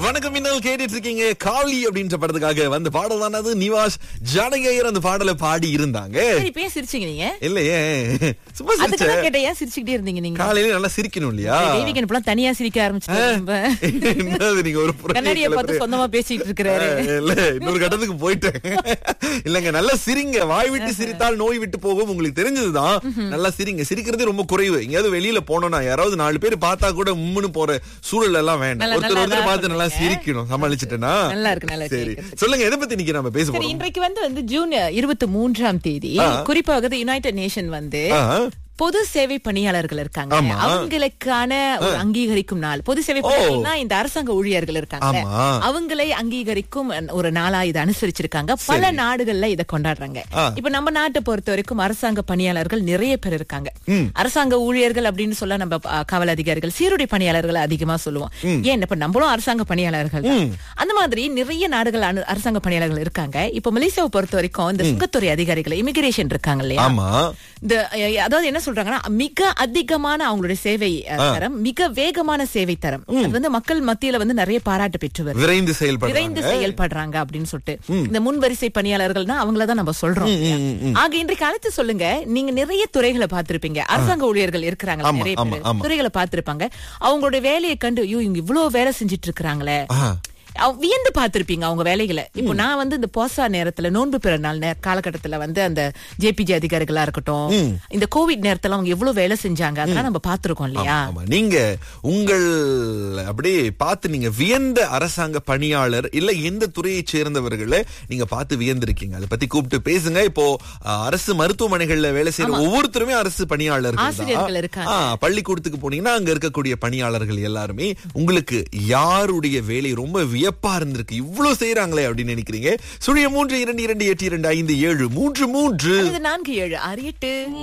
வணக்கம் மின்னல் கேட்டுட்டு இருக்கீங்க காளி அப்படின்ற படத்துக்காக வந்த பாடல் தானது நிவாஸ் ஜானகேயர் அந்த பாடலை பாடி இருந்தாங்க சரி, இப்ப ஏன் சிரிச்சீங்க நீங்க இல்லையே சும்மா அதுக்கு சிரிச்சேன் தான் கேட்டேன் ஏன் சிரிச்சுக்கிட்டே இருந்தீங்க நீங்க காலையில நல்லா சிரிக்கணும் இல்லையா தெய்வீகன் இப்பெல்லாம் தனியா சிரிக்க ஆரம்பிச்சுட்டாங்க என்னது நீங்க ஒரு புறணி கண்ணாடியை பார்த்து கிளப்புறீங்க? சொந்தமா பேசிட்டு இருக்கிறாரு அஹ், இல்ல இன்னொரு கட்டத்துக்கு போயிட்டேன் இல்லங்க நல்லா சிரிங்க வாய் விட்டு சிரித்தால் நோய் விட்டு போகும் உங்களுக்கு தெரிஞ்சதுதான் நல்லா சிரிங்க சிரிக்கிறதே ரொம்ப குறைவு எங்கேயாவது வெளியில போனோம்னா யாராவது நாலு பேர் பார்த்தா கூட உம்முன்னு போற சூழல் எல்லாம் வேண்டாம் நல்லா- ஒருத்தர் நல்லா ஒருத்தர் தான் பார்த்து நல்லா சொன்னீங்க. சிரிக்கணும் சமாளிச்சுட்டேனா நல்லா இருக்கு, நல்லா இருக்கு சரி கேட்கறதுக்கு. சொல்லுங்க எதை பத்தி இன்னைக்கு நம்ம பேச சரி போறோம் இன்றைக்கு வந்து வந்து ஜூன் இருபத்தி மூன்றாம் தேதி ஆ. குறிப்பாக யுனைடெட் நேஷன் வந்து ஆ, பொது சேவை பணியாளர்கள் இருக்காங்க ஆமா. அவங்களுக்கான ஒரு அங்கீகரிக்கும் நாள் பொது சேவை பணியாளர்கள்னா இந்த அரசாங்க ஊழியர்கள் இருக்காங்க ஆமா. அவங்களை அங்கீகரிக்கும் ஒரு நாளா இதை அனுசரிச்சிருக்காங்க பல நாடுகள்ல இதை கொண்டாடுறாங்க ஆ. இப்ப நம்ம நாட்டை பொறுத்த வரைக்கும் அரசாங்க பணியாளர்கள் நிறைய பேர் இருக்காங்க அரசாங்க ஊழியர்கள் அப்படின்னு சொல்ல நம்ம அ, காவல் அதிகாரிகள் சீருடை பணியாளர்கள் அதிகமா சொல்லுவோம் ஏன் இப்ப நம்மளும் அரசாங்க பணியாளர்கள் தான். அந்த மாதிரி நிறைய நாடுகள் அனு- அரசாங்க பணியாளர்கள் இருக்காங்க இப்ப மலேசியாவை பொறுத்த வரைக்கும் இந்த சுங்கத்துறை அதிகாரிகள் இமிகிரேஷன் இருக்காங்க இல்லையா ஆமா இந்த அஹ், அதாவது என்ன சொல்றாங்கன்னா மிக அதிகமான அவங்களுடைய சேவை அஹ், தரம் மிக வேகமான சேவை தரம் அது வந்து மக்கள் மத்தியில வந்து நிறைய பாராட்டு பெற்று வருது விரைந்து விரைந்து செயல்படுறாங்க செயல்படுறாங்க அப்படின்னு சொல்லிட்டு இந்த முன்வரிசை பணியாளர்கள்னா அவங்கள தான் நம்ம சொல்றோம் இல்லையா? ஆக இன்றைக்கு அழைத்து சொல்லுங்க நீங்க நிறைய துறைகளை பார்த்திருப்பீங்க அரசாங்க ஊழியர்கள் இருக்கிறாங்க ஆமா, நிறைய ஆமா, பேர் ஆமா. துறைகளை பார்த்திருப்பாங்க அவங்களுடைய வேலையை கண்டு ஐயோ இவங்க இவ்வளவு வேலை செஞ்சிட்டு இருக்கிறாங்களே ஆ. அவ- வியந்து பார்த்திருப்பீங்க அவங்க வேலைகளை இப்போ நான் வந்து இந்த போசா நேரத்துல நோன்பு பிற நாள் நே- காலகட்டத்துல வந்து அந்த ஜேபிஜி அதிகாரிகளா இருக்கட்டும் இந்த கோவிட் நேரத்துல அவங்க எவ்வளவு வேலை செஞ்சாங்க அதெல்லாம் நம்ம பார்த்திருக்கோம் இல்லையா ஆமா நீங்க உங்கள் அப்படியே பார்த்து நீங்க வியந்த அரசாங்க பணியாளர் இல்ல எந்த துறையை சேர்ந்தவர்களை நீங்க பார்த்து வியந்திருக்கீங்க அதை பத்தி கூப்பிட்டு பேசுங்க இப்போ அஹ், அரசு மருத்துவமனைகள்ல வேலை செய்யற ஒவ்வொருத்தருமே அரசு பணியாளர்கள் ஆசிரியர்கள் தான். இருக்காங்க. ஆ, பள்ளிக்கூடத்துக்கு போனீங்கன்னா அங்க இருக்கக்கூடிய பணியாளர்கள் எல்லாருமே உங்களுக்கு யாருடைய வேலை ரொம்ப வியப்பா இருந்திருக்கு இவ்வளவு செய்யறாங்களே அப்படின்னு நினைக்கிறீங்க சுழிய மூன்று இரண்டு இரண்டு எட்டு இரண்டு ஐந்து ஏழு மூன்று மூன்று இது நான்கு ஏழு ஆறு எட்டு